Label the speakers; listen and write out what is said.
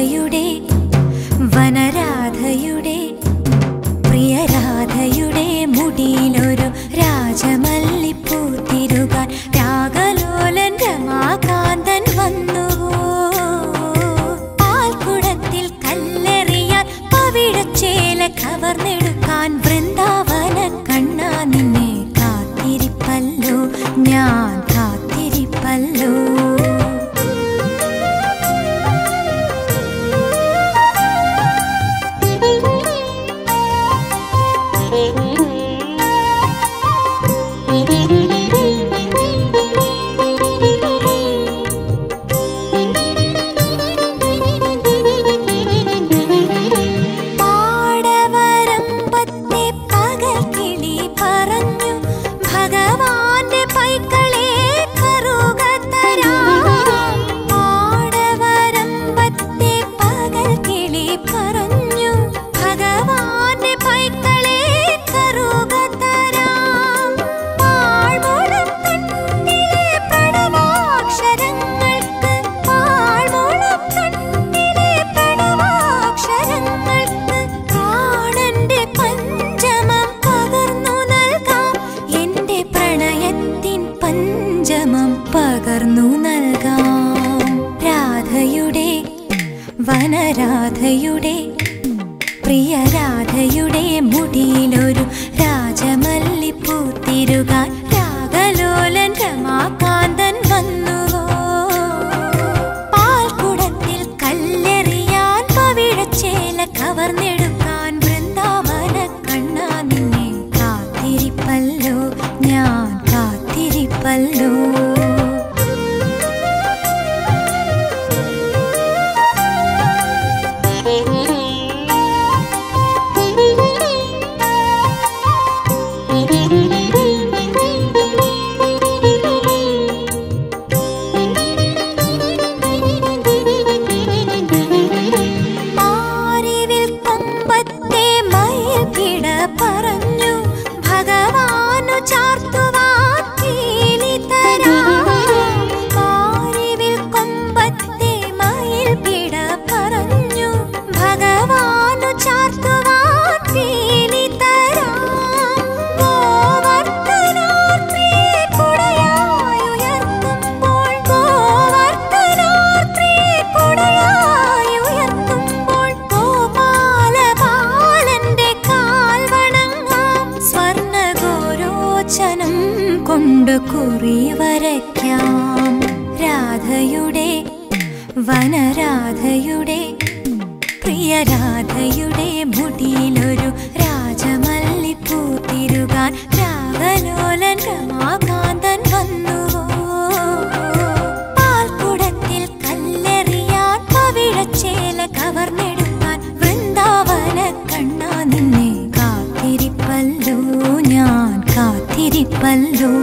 Speaker 1: രാധയുടെ വനരാധയുടെ പ്രിയരാധയുടെ മുടിയിലൊരു രാജമല്ലിപ്പൂ തിരുകാൻ രാഗലോലൻ രമാകാന്തൻ വന്നുവോ പാൽക്കുടത്തിൽ കല്ലെറിയാൻ പവിഴച്ചേല കവർന്നെടുക്കാൻ വൃന്ദാവന കണ്ണാ നിന്നെ കാത്തിരിപ്പല്ലോ ഞാൻ കാത്തിരിപ്പല്ലോ പാടവരമ്പത്തെ പകൽ കിളി പറഞ്ഞു ഭഗവാന്റെ പൈക്കളെ കറുകത്തരാം പാടവരമ്പത്തെ പകൽ കിളി പറഞ്ഞു ഭഗവാന്റെ പൈക്കളെ കറുകത്തരാം പാഴ്മുളം തണ്ടിലെ പ്രണവാക്ഷരങ്ങൾക്ക് പാഴ്മുളം തണ്ടിലെ പ്രണവാക്ഷരങ്ങൾക്ക് പ്രാണന്റെ പഞ്ചമം പകർന്നു നൽകാം എന്റെ പ്രണയത്തിൻ പഞ്ചമം പകർന്നു നൽകാം രാധയുടെ വനരാധയുടെ പ്രിയരാധയുടെ മുടിയിലൊരു രാജമല്ലിപ്പൂ തിരുകാൻ രാഗലോലൻ രമാകാന്തൻ വന്നുവോ പാൽക്കുടത്തിൽ കല്ലെറിയാൻ പവിഴച്ചേല കവർന്നെടുക്കാൻ വൃന്ദാവന കണ്ണാ നിന്നെ കാത്തിരിപ്പല്ലോ ഞാൻ കാത്തിരിപ്പല്ലോ ആരിവിൽ കൊമ്പത്തെ മയിൽ പിട പറഞ്ഞു ഭഗവാനു ചാർത്തുവാൻ പീലി തരാം ആരിവിൽ കൊമ്പത്തെ മയിൽ പിട പറഞ്ഞു ഭഗവാനു ചാർത്തുവാൻ പീലി തരാം ഗോവർദ്ധനാർത്തിയെ കുടയായുയർത്തുമ്പോൾ ഗോവർദ്ധനാർത്തിയെ കുടയായുയർത്തുമ്പോൾ ഗോപാലബാലന്റെ കാൽ വണങ്ങാം സ്വർണഗോരോചനം കൊണ്ട് കുറി വരയ്ക്കാം രാധയുടെ വനരാധയുടെ പ്രിയരാധയുടെ മുടിയിലൊരു രാജമല്ലിപ്പൂ തിരുകാൻ രാഗലോലൻ രമാകാന്തൻ വന്നുവോ പാൽക്കുടത്തിൽ കല്ലെറിയാൻ പവിഴച്ചേല കവർന്നെടുക്കാൻ വൃന്ദാവന കണ്ണാ നിന്നെ കാത്തിരിപ്പല്ലോ ഞാൻ കാത്തിരിപ്പല്ലോ